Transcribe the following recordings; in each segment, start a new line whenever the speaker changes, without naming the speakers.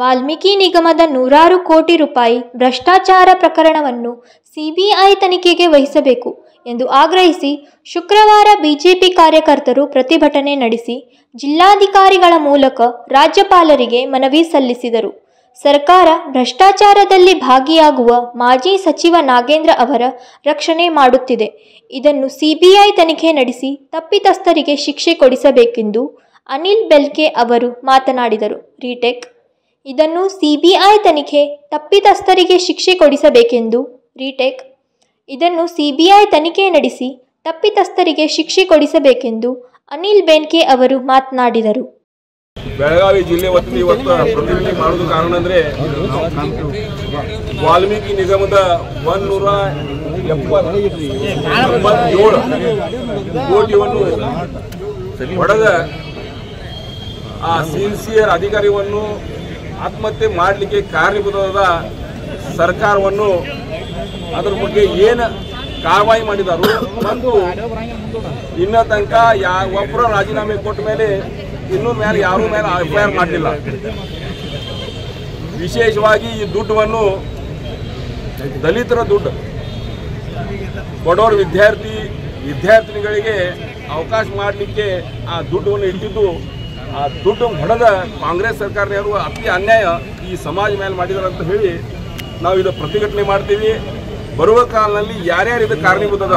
ವಾಲ್ಮೀಕಿ ನಿಗಮದ ನೂರಾರು ಕೋಟಿ ರೂಪಾಯಿ ಭ್ರಷ್ಟಾಚಾರ ಪ್ರಕರಣವನ್ನು ಸಿಬಿಐ ತನಿಖೆಗೆ ವಹಿಸಬೇಕು ಎಂದು ಆಗ್ರಹಿಸಿ ಶುಕ್ರವಾರ ಬಿಜೆಪಿ ಕಾರ್ಯಕರ್ತರು ಪ್ರತಿಭಟನೆ ನಡೆಸಿ ಜಿಲ್ಲಾಧಿಕಾರಿಗಳ ಮೂಲಕ ರಾಜ್ಯಪಾಲರಿಗೆ ಮನವಿ ಸಲ್ಲಿಸಿದರು ಸರ್ಕಾರ ಭ್ರಷ್ಟಾಚಾರದಲ್ಲಿ ಭಾಗಿಯಾಗುವ ಮಾಜಿ ಸಚಿವ ನಾಗೇಂದ್ರ ಅವರ ರಕ್ಷಣೆ ಮಾಡುತ್ತಿದೆ ಇದನ್ನು ಸಿಬಿಐ ತನಿಖೆ ನಡೆಸಿ ತಪ್ಪಿತಸ್ಥರಿಗೆ ಶಿಕ್ಷೆ ಕೊಡಿಸಬೇಕೆಂದು ಅನಿಲ್ ಬೆಲ್ಕೆ ಅವರು ಮಾತನಾಡಿದರು ರೀಟೆಕ್ ಇದನ್ನು ಸಿಬಿಐ ತನಿಖೆ ತಪ್ಪಿತಸ್ಥರಿಗೆ ಶಿಕ್ಷೆ ಕೊಡಿಸಬೇಕೆಂದು ರೀಟೆಕ್ ಇದನ್ನು ಸಿಬಿಐ ತನಿಖೆ ನಡೆಸಿ ತಪ್ಪಿತಸ್ಥರಿಗೆ ಶಿಕ್ಷೆ ಕೊಡಿಸಬೇಕೆಂದು ಅನಿಲ್ ಬೆನ್ಕೆ ಅವರು ಮಾತನಾಡಿದರು
ಬೆಳಗಾವಿ ಜಿಲ್ಲೆ ವತಿಯಿಂದ ಇವತ್ತು ಪ್ರತಿನಿಧಿ ಮಾಡೋದು ಕಾರಣ ಅಂದ್ರೆ ವಾಲ್ಮೀಕಿ ನಿಗಮದ ಒಂದೂರ ಎಪ್ಪತ್ತೇಳು ಕೋಟಿಯನ್ನು ಹೊಡೆದ ಆ ಸಿನ್ಸಿಯರ್ ಅಧಿಕಾರಿಯನ್ನು ಆತ್ಮಹತ್ಯೆ ಮಾಡಲಿಕ್ಕೆ ಕಾರಣೀಭೂತವಾದ ಸರ್ಕಾರವನ್ನು ಅದರ ಬಗ್ಗೆ ಏನು ಕಾರ್ಯವಾಹಿ ಮಾಡಿದರು ಮತ್ತು ಇನ್ನ ತನಕ ಯಾ ಒಬ್ಬರ ರಾಜೀನಾಮೆ ಕೊಟ್ಟ ಮೇಲೆ ಇನ್ನೂ ಮೇಲೆ ಯಾರೂ ಮೇಲೆ ಎಫ್ ಐ ಆರ್ ಮಾಡಲಿಲ್ಲ ವಿಶೇಷವಾಗಿ ಈ ದುಡ್ಡನ್ನು ದಲಿತರ ದುಡ್ಡು ಬಡವರ ವಿದ್ಯಾರ್ಥಿ ವಿದ್ಯಾರ್ಥಿನಿಗಳಿಗೆ ಅವಕಾಶ ಮಾಡಲಿಕ್ಕೆ ಆ ದುಡ್ಡನ್ನು ಇಟ್ಟಿದ್ದು ಆ ದುಡ್ಡು ಹೊಡೆದ ಕಾಂಗ್ರೆಸ್ ಸರ್ಕಾರದವರು ಅತಿ ಅನ್ಯಾಯ ಈ ಸಮಾಜ ಮೇಲೆ ಮಾಡಿದ್ದಾರೆ ಅಂತ ಹೇಳಿ ನಾವು ಇದು ಪ್ರತಿಭಟನೆ ಮಾಡ್ತೀವಿ ಬರುವ ಕಾಲದಲ್ಲಿ ಯಾರ್ಯಾರು ಇದಕ್ಕೆ ಕಾರಣೀಭೂತದ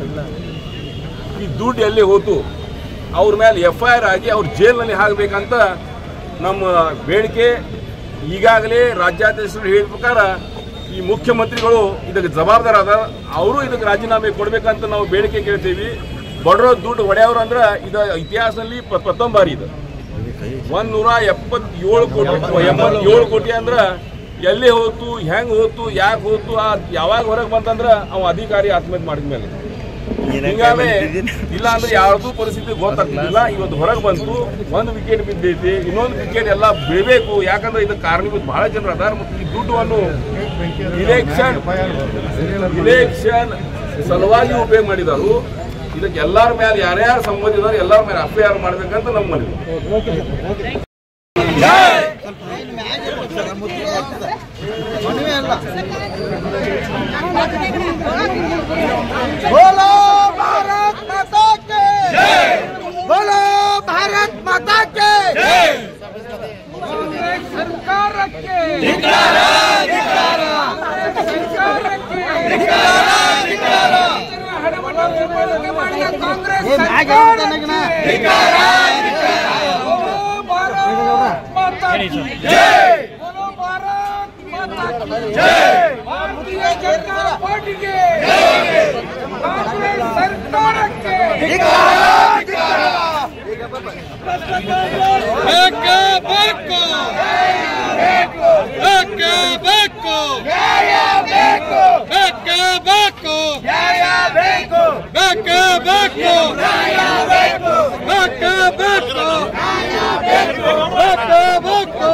ಈ ದುಡ್ಡು ಎಲ್ಲಿ ಹೋತು ಅವ್ರ ಮೇಲೆ ಎಫ್ ಐ ಆರ್ ಆಗಿ ಅವ್ರ ಜೈಲಿನಲ್ಲಿ ಹಾಕಬೇಕಂತ ನಮ್ಮ ಬೇಡಿಕೆ ಈಗಾಗಲೇ ರಾಜ್ಯಾಧ್ಯಕ್ಷರು ಹೇಳಿದ ಪ್ರಕಾರ ಈ ಮುಖ್ಯಮಂತ್ರಿಗಳು ಇದಕ್ಕೆ ಜವಾಬ್ದಾರ ಅದ ಅವರು ಇದಕ್ಕೆ ರಾಜೀನಾಮೆ ಕೊಡಬೇಕಂತ ನಾವು ಬೇಡಿಕೆ ಕೇಳ್ತೀವಿ ಬಡರೋ ದುಡ್ಡು ಒಡೆಯವರು ಅಂದ್ರೆ ಇದು ಇತಿಹಾಸದಲ್ಲಿ ಪ್ರ- ಪ್ರಥಮ ಬಾರಿ ಇದು ಒಂದ್ ನೂರ ಎಪ್ಪತ್ತೇಳು ಕೋಟಿ ಎಂಬತ್ತೇಳು ಕೋಟಿ ಅಂದ್ರ ಎಲ್ಲಿ ಹೋತು ಹೆಂಗ್ ಹೋತು ಯಾಕೆ ಹೋತು ಆ ಯಾವಾಗ ಹೊರಗೆ ಬಂತಂದ್ರ ಅವ ಅಧಿಕಾರಿ ಆತ್ಮಹತ್ಯೆ ಮಾಡಿದ್ಮೇಲೆ ಹಿಂಗಾದ್ರೆ ಇಲ್ಲ ಅಂದ್ರೆ ಯಾರ್ದು ಪರಿಸ್ಥಿತಿ ಗೊತ್ತಾಗ್ತಿಲ್ಲ ಇವತ್ತು ಹೊರಗೆ ಬಂತು ಒಂದು ವಿಕೆಟ್ ಬಿದ್ದೈತಿ ಇನ್ನೊಂದು ವಿಕೆಟ್ ಎಲ್ಲ ಬೀಳ್ಬೇಕು ಯಾಕಂದ್ರೆ ಇದಕ್ಕೆ ಕಾರಣೀಭೂತ ಬಹಳ ಜನರು ಅದಾರ ಮತ್ತು ಈ ದುಡ್ಡನ್ನು ಇಲೆಕ್ಷನ್ ಇಲೆಕ್ಷನ್ ಸಲುವಾಗಿ ಉಪಯೋಗ ಮಾಡಿದರು ಇದಕ್ಕೆ ಎಲ್ಲರ ಮೇಲೆ ಯಾರ್ಯಾರು ಸಂಬಂಧಿಸಿದಾರೆ ಎಲ್ಲರ ಮೇಲೆ ಎಫ್ ಐ ಆರ್ ಮಾಡ್ಬೇಕಂತ ನಮ್ಮ ಮನವಿ
बोलो भारत माता के बोलो भारत माता के कांग्रेस सरकार के ಕಾಂಗ್ರೆಸ್ बोलो भारत माता की जय भारतीय जनता पार्टी के कांग्रेस सरकार के
Becca Becco! Becca Becco! Becca Becco! Becca Becco! Becca Becco! Becca Becco!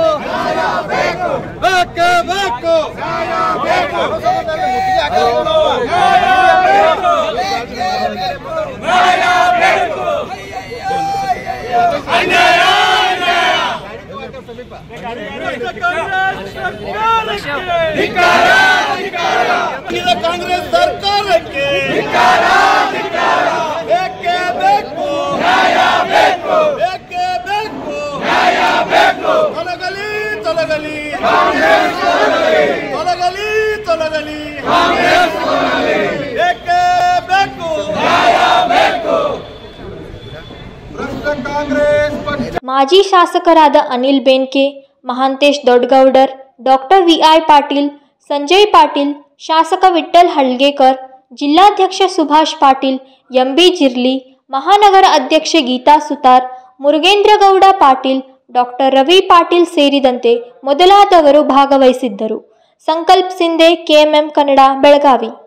Becca Becco! Congress ಸರ್ಕಾರಕ್ಕೆ ಬೇಕೇ ಬೇಕು ಬೇಕೇ ಬೇಕು ತೊಲಗಲಿ ತೊಲಗಲಿ ತೊಲಗಲಿ ತೊಲಗಲಿ ಬೇಕೇ ಬೇಕು ಕಾಂಗ್ರೆಸ್ ಪಕ್ಷ
ಮಾಜಿ ಶಾಸಕರಾದ Anil Benake Mahantesh Doddagoudar doctor V I Patil Sanjay Patil ಶಾಸಕ ವಿಠ್ಠಲ್ ಹಳ್ಗೇಕರ್ ಜಿಲ್ಲಾಧ್ಯಕ್ಷ ಸುಭಾಷ್ ಪಾಟೀಲ್ ಎಂಬಿ ಜಿರ್ಲಿ ಮಹಾನಗರ ಅಧ್ಯಕ್ಷೆ ಗೀತಾ ಸುತಾರ್ ಮುರುಗೇಂದ್ರಗೌಡ ಪಾಟೀಲ್ ಡಾಕ್ಟರ್ ರವಿ ಪಾಟೀಲ್ ಸೇರಿದಂತೆ ಮೊದಲಾದವರು ಭಾಗವಹಿಸಿದ್ದರು ಸಂಕಲ್ಪ್ ಸಿಂಧೆ ಕೆಎಂಎಂ ಕನ್ನಡ ಬೆಳಗಾವಿ